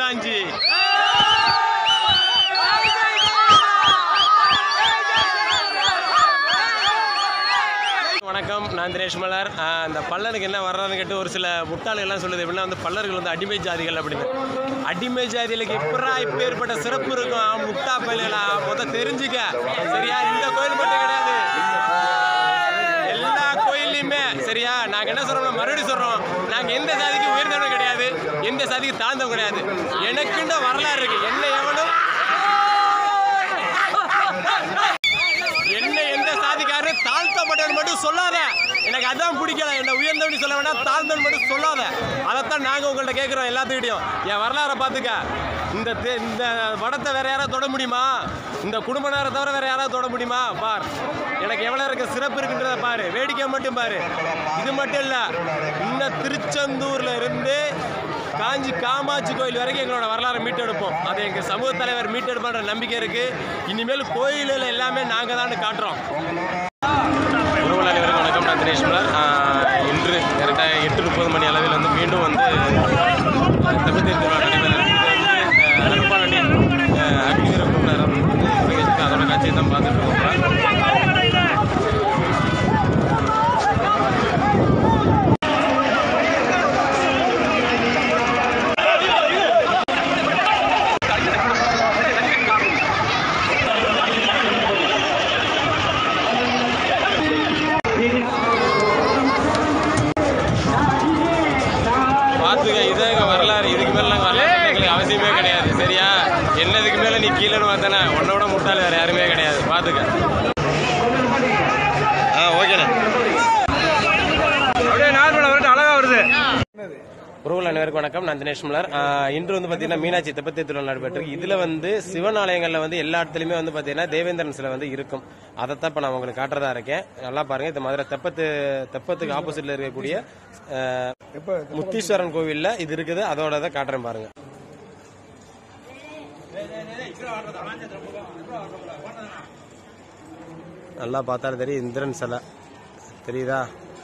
காஞ்சி வணக்கம் நான் தினேஷ் மலர் ஆஹ் இந்த பல்லருக்கு என்ன வர்றான்னு கேட்டு ஒரு சில முட்டாள்கள்லாம் சொல்லுது எப்படின்னா வந்து பல்லர்கள் வந்து அடிமை ஜாதிகள் அப்படின்னு அடிமை ஜாதிகளுக்கு எப்படா இப்பேற்பட்ட சிறப்பு இருக்கும் ஆ, முட்டா பயிலா முத தெரிஞ்சுக்க சரியா இந்த கோயில் மட்டும் கிடையாது எல்லா கோயில்லையுமே சரியா நாங்க என்ன சொல்றோம் மறுபடியும் சொல்றோம் நாங்க எந்த சாதிக்கு உயர்ந்தவனும் கிடையாது எந்த சாதிக்கு தாழ்ந்தவங்க கிடையாது எனக்குன்ற வரலாறு இருக்கு என்ன எவனும் என்ன எந்த சாதிக்காரரும் தாழ்த்தப்பட்டவன் மட்டும் சொல்லாத எனக்கு அதான் பிடிக்கல என்ன உயர்ந்தவனி சொல்ல வேண்டாம் தாழ்ந்தவன் மட்டும் சொல்லாத அதைத்தான் நாங்கள் உங்கள்ட்ட கேட்குறோம் எல்லாத்துக்கிட்டையும் என் வரலாறை பார்த்துக்க இந்த தே- இந்த படத்தை வேற யாராவது தொட முடியுமா இந்த குடும்பனாரை தவிர வேற யாராவது தொட முடியுமா பார் எனக்கு எவ்வளோ இருக்க சிறப்பு இருக்குன்றத பாரு வேடிக்கை மட்டும் பாரு இது மட்டும் இல்லை இன்னும் திருச்செந்தூர்ல இருந்து காஞ்சி காமாட்சி கோயில் வரைக்கும் எங்களோட வரலாறை மீட்டெடுப்போம் அதை எங்கள் சமூக தலைவர் மீட்டெடுப்பான்ற நம்பிக்கை இருக்கு இனிமேல் கோயிலில் எல்லாமே நாங்கள் தான் காட்டுறோம் உறவுகள் அனைவருக்கும் வணக்கம் நான் தினேஷ் மலர் ஆஹ் இன்று கரெக்டாக எட்டு முப்பது மணி அளவில் வந்து மீண்டும் வந்து தகுதி திருவிழா நடைபெற அனுப்பாண்டி அக்னிவீர குழுவினர் வந்து தொடங்கியிருக்கு. அதோட காட்சியை தான் பார்த்துட்டு இருக்கோம் பார்த்துக்க இதான் எங்கள் வரலாறு இதுக்கு மேலே நாங்கள் வரலாறு எங்களுக்கு அவசியமே கிடையாது சரியா என்னதுக்கு மேலே நீ கீழே பார்த்தானே உன்னோட முட்டாள் வேறு யாருமே கிடையாது பார்த்துக்க ஆ ஓகேண்ணே அப்படியே நார்மலா வருது அழகா வருது உறவுகள் அனைவருக்கும் வணக்கம் நான் தினேஷ் மலர் ஆஹ் இன்று வந்து பார்த்தீங்கன்னா மீனாட்சி தெப்பத்தை திருவிழா நடைபெற்றிருக்கு இதில் வந்து சிவன் ஆலயங்களில் வந்து எல்லா இடத்துலையுமே வந்து பார்த்தீங்கன்னா தேவேந்திரன் சிலை வந்து இருக்கும் அதைத்தான் இப்போ நான் உங்களுக்கு காட்டுறதா இருக்கேன் நல்லா பாருங்க இந்த மாதிரி தெப்பத்து தெப்பத்துக்கு ஆப்போசிட்ல இருக்கக்கூடிய ஆஹ், முத்தீஸ்வரன் கோவில்ல இது இருக்குது அதோட தான் காட்டுறேன் பாருங்க நல்லா பார்த்தாலும் தெரியும் இந்திரன் சிலை தெரியுதா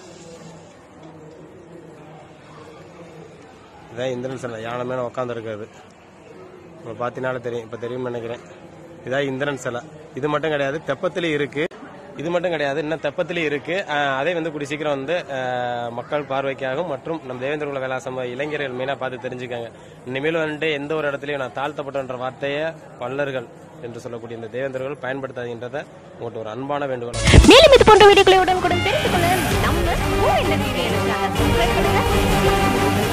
இதான் இந்திரன் சிலை யானை மேலே உட்காந்துருக்காது இப்போ பார்த்தீங்கனாலே தெரியும் இப்போ தெரியும்னு நினைக்கிறேன் இதான் இந்திரன் சிலை இது மட்டும் கிடையாது தெப்பத்திலே இருக்கு இது மட்டும் கிடையாது இன்னும் தெப்பத்திலே இருக்கு அஹ் அதே வந்து கூடி சீக்கிரம் வந்து அஹ், மக்கள் பார்வைக்காகவும் மற்றும் நம்ம தேவேந்திர குல வேலாசம் இளைஞர்கள் மெயினாக பார்த்து தெரிஞ்சுக்காங்க இனிமேல் வந்துட்டு எந்த ஒரு இடத்துலையும் நான் தாழ்த்தப்பட்டன்ற வார்த்தையை பல்லர்கள் என்று சொல்லக்கூடிய இந்த தேவேந்திரர்கள் பயன்படுத்தாதுன்றதை உங்கள்கிட்ட ஒரு அன்பான வேண்டுகோள் மேலும் இது போன்ற வீடியோக்களை உடனுக்குடன் தெரிந்து கொள்ள நம்ம ஊர் என்ன டிவி சேனல் சப்ஸ்கிரைப் பண்ணுங்க